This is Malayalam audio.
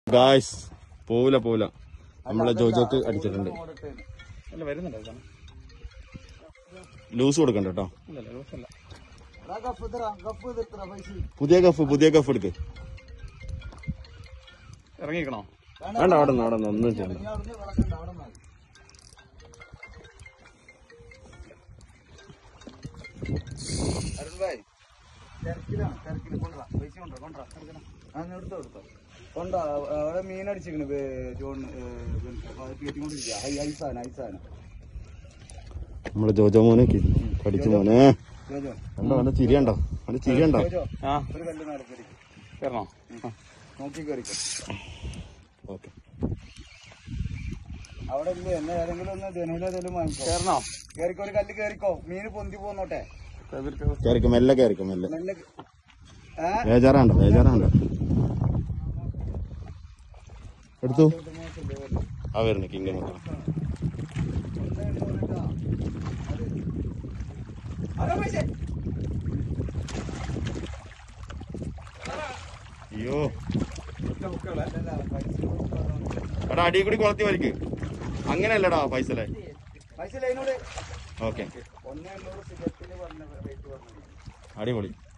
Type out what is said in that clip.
ഗായ്സ് പോവില്ല പോവില്ല നമ്മളെ ജോജോക്ക് അടിച്ചിട്ടുണ്ട് അല്ല വരുന്നുണ്ട് ഇതാണ്. ലൂസ് കൊടുക്കണ്ട കേട്ടോ ഇല്ലല്ല ലൂസല്ല പുതിയ കഫ് പുതിയ കഫ് എടുക്ക് ഇറങ്ങിക്കണോ വേണ്ട അവിടെ നിന്ന് അവിടെ നിന്ന് ഒന്നും ചെയ്യണ്ട അരുൺ ഭായ് തിരക്കിലാണ് തിരക്കില് കൊണ്ടുവാ പൈസ കൊണ്ടുവാ കൊണ്ടുവാ ആ എടുത്തോ എടുത്തോ കൊണ്ടാ അവിടെ മീൻ അടിച്ചിരിക്കണ് ജോൺ കേട്ടിക്കൊണ്ടിരിക്കുക ഹൈ ഐസാണ് ഐസാണ് നമ്മളെ ജോജോ മോനെ പഠിച്ചു മോനെ ജോജോ കണ്ടോ അവന്റെ ചിരിയണ്ടോ അവന്റെ ചിരിയണ്ടോ ജോജോ ആ ഒരു കല്ല് മേലെ കയറി കയറണോ നോക്കി കയറിക്കോ ഓക്കെ അവിടെ ഇല്ലേ എന്നെ ഏതെങ്കിലും ഒന്ന് ജനീല ഏതെങ്കിലും വാങ്ങിക്കോ കയറണോ കയറിക്കോ ഒരു കല്ല് കയറിക്കോ മീന് പൊന്തി പോന്നോട്ടെ കയറിക്കോ മെല്ലെ കയറിക്കോ മെല്ലെ മെല്ലെ ഏ ബേജാറാണ്ടോ ബേജാറാണ്ടോ എടുത്തു ആ വരുന്നു കിങ്ക നോക്കാം അയ്യോ എടാ അടി കൂടി കുളത്തി വലിക്ക് അങ്ങനെയല്ലടാ പൈസല്ലേ പൈസ ലൈനോട് ഓക്കെ ഒന്ന് എണ്ണൂറ് സിഗരറ്റിന് പറഞ്ഞ റേറ്റ് പറഞ്ഞു അടിപൊളി